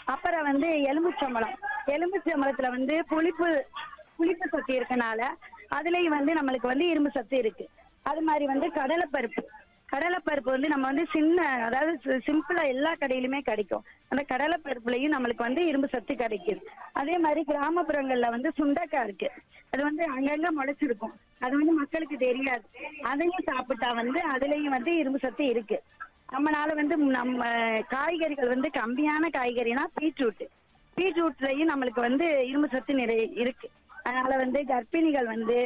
அப்புறம் வந்து எலும்புச்சம்பழம் எலும்புச்சம்பழத்துல வந்து புளிப்பு புளிப்பு சத்து இருக்கனால அதுலயும் வந்து நம்மளுக்கு வந்து இரும்பு சத்து இருக்கு அது மாதிரி வந்து கடலைப்பருப்பு கடலைப்பருப்பு வந்து நம்ம வந்து சின்ன அதாவது சி- சிம்பிளா எல்லா கடையிலுமே கிடைக்கும் அந்த கடலைப்பருப்புலயும் நம்மளுக்கு வந்து இரும்பு சத்து கிடைக்குது அதே மாதிரி கிராமப்புறங்கள்ல வந்து சுண்டைக்காய் இருக்கு அது வந்து அங்கங்க முளைச்சிருக்கும் அது வந்து மக்களுக்கு தெரியாது அதையும் சாப்பிட்டா வந்து அதுலயும் வந்து இரும்பு சத்து இருக்கு நம்மனால வந்து நம்ம காய்கறிகள் வந்து கம்மியான காய்கறினா பீட்ரூட் பீட்ரூட்லயும் நம்மளுக்கு வந்து இரும்பு சத்து நிறைய இருக்கு அதனால வந்து கர்ப்பிணிகள் வந்து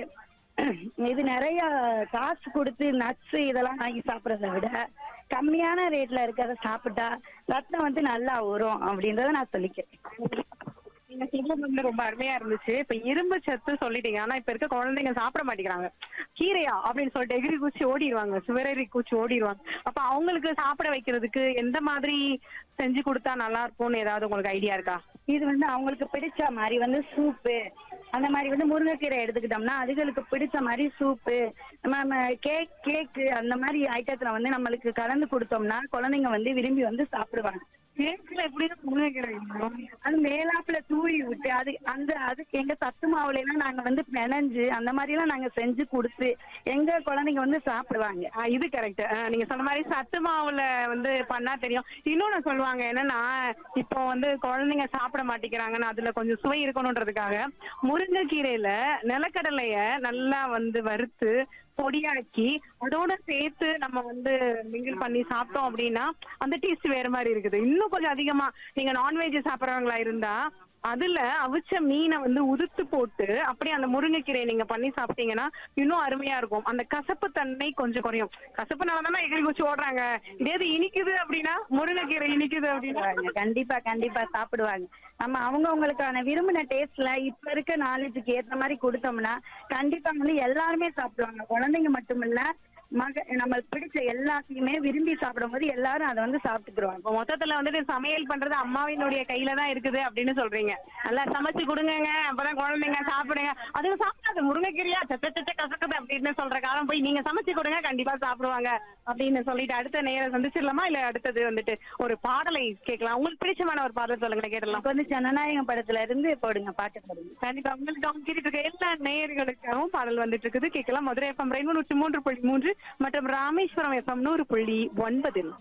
இது நிறைய காசு கொடுத்து நட்ஸ் இதெல்லாம் வாங்கி சாப்பிடறத விட கம்மியான ரேட்ல இருக்கிறத சாப்பிட்டா ரத்தம் வந்து நல்லா வரும் அப்படின்றத நான் சொல்லிக்கிறேன் நீங்க சொல்றது வந்து ரொம்ப அருமையா இருந்துச்சு இப்ப இரும்பு சத்து சொல்லிட்டீங்க ஆனா இப்ப இருக்க குழந்தைங்க சாப்பிட மாட்டேங்கிறாங்க கீரையா அப்படின்னு சொல்லிட்டு எகிரி குச்சி ஓடிடுவாங்க சிவரேறி குச்சி ஓடிடுவாங்க அப்ப அவங்களுக்கு சாப்பிட வைக்கிறதுக்கு எந்த மாதிரி செஞ்சு கொடுத்தா நல்லா இருக்கும்னு ஏதாவது உங்களுக்கு ஐடியா இருக்கா இது வந்து அவங்களுக்கு பிடிச்ச மாதிரி வந்து சூப்பு அந்த மாதிரி வந்து முருங்கைக்கீரை எடுத்துக்கிட்டோம்னா அதுகளுக்கு பிடிச்ச மாதிரி சூப்பு நம்ம நம்ம கேக் கேக்கு அந்த மாதிரி ஐட்டத்துல வந்து நம்மளுக்கு கலந்து கொடுத்தோம்னா குழந்தைங்க வந்து விரும்பி வந்து சாப்பிடுவாங்க கேக்குல எப்படி முருங்கைக்கீரை இருக்கும்? அது மேலாப்புல தூவி விட்டு அது அந்த அதுக்கு எங்க சத்து மாவுல எல்லாம் நாங்க வந்து பிணைஞ்சு அந்த மாதிரி எல்லாம் நாங்க செஞ்சு கொடுத்து எங்க குழந்தைங்க வந்து சாப்பிடுவாங்க ஆ, இது கரெக்ட் நீங்க சொன்ன மாதிரி சத்து மாவுல வந்து பண்ணா தெரியும் இன்னொன்னு சொல்லுவாங்க என்னன்னா இப்போ வந்து குழந்தைங்க சாப்பிட மாட்டேங்கிறாங்கன்னு அதுல கொஞ்சம் சுவை இருக்கணுன்றதுக்காக முருங்கைக்கீரையில நிலக்கடலைய நல்லா வந்து வறுத்து பொடியாக்கி அதோட சேர்த்து நம்ம வந்து மிங்கிள் பண்ணி சாப்பிட்டோம் அப்படின்னா அந்த டேஸ்ட் வேற மாதிரி இருக்குது இன்னும் கொஞ்சம் அதிகமா நீங்க நான்வெஜ் சாப்பிட்றவங்களா இருந்தா அதுல அவிச்ச மீனை வந்து உதுத்து போட்டு அப்படியே அந்த முருங்கைக்கீரையை நீங்க பண்ணி சாப்பிட்டீங்கன்னா இன்னும் அருமையா இருக்கும் அந்த கசப்பு தன்மை கொஞ்சம் குறையும் கசப்புனால தானே எகிரி குச்சி ஓடுறாங்க இதே இது இனிக்குது அப்படின்னா முருங்கைக்கீரை இனிக்குது அப்படின்னா சாப்பிடுவாங்க. கண்டிப்பா கண்டிப்பா சாப்பிடுவாங்க நம்ம அவங்கவங்களுக்கான விரும்பின டேஸ்ட்ல இப்ப இருக்க நாலேஜுக்கு ஏத்த மாதிரி கொடுத்தோம்னா கண்டிப்பா வந்து எல்லாருமே சாப்பிடுவாங்க குழந்தைங்க மட்டும் இல்ல மக நம்மளுக்கு பிடிச்ச எல்லாத்தையுமே விரும்பி சாப்பிடும்போது எல்லாரும் அதை வந்து சாப்பிட்டுக்குருவாங்க இப்போ மொத்தத்துல வந்துட்டு சமையல் பண்றது அம்மாவினுடைய கையில தான் இருக்குது அப்படின்னு சொல்றீங்க நல்லா சமைச்சு கொடுங்கங்க அப்பதான் குழந்தைங்க சாப்பிடுங்க அதுங்க சாப்பிடாது முருங்கைக்கீரையா சச்ச சச்ச கசக்குது அப்படின்னு சொல்ற காலம் போய் நீங்க சமைச்சு கொடுங்க கண்டிப்பா சாப்பிடுவாங்க அப்படின்னு சொல்லிட்டு அடுத்த நேரம் சந்திச்சிடலாமா இல்ல அடுத்தது வந்துட்டு ஒரு பாடலை கேட்கலாம் உங்களுக்கு பிடிச்சமான ஒரு பாடல் சொல்லுங்க கேட்டலாம் இப்ப வந்து ஜனநாயகம் படத்துல இருந்து போடுங்க பாட்டு போடுங்க கண்டிப்பா உங்களுக்கு அவங்க கேட்டுட்டு இருக்க எல்லா நேயர்களுக்காகவும் பாடல் வந்துட்டு இருக்குது கேட்கலாம் மதுரை எஃப்எம் ரெண்டு நூற்றி மூன்று புள்ளி மூன்று மற்றும் ராமேஸ்வரம் எஃப்எம் நூறு புள்ளி ஒன்பதில்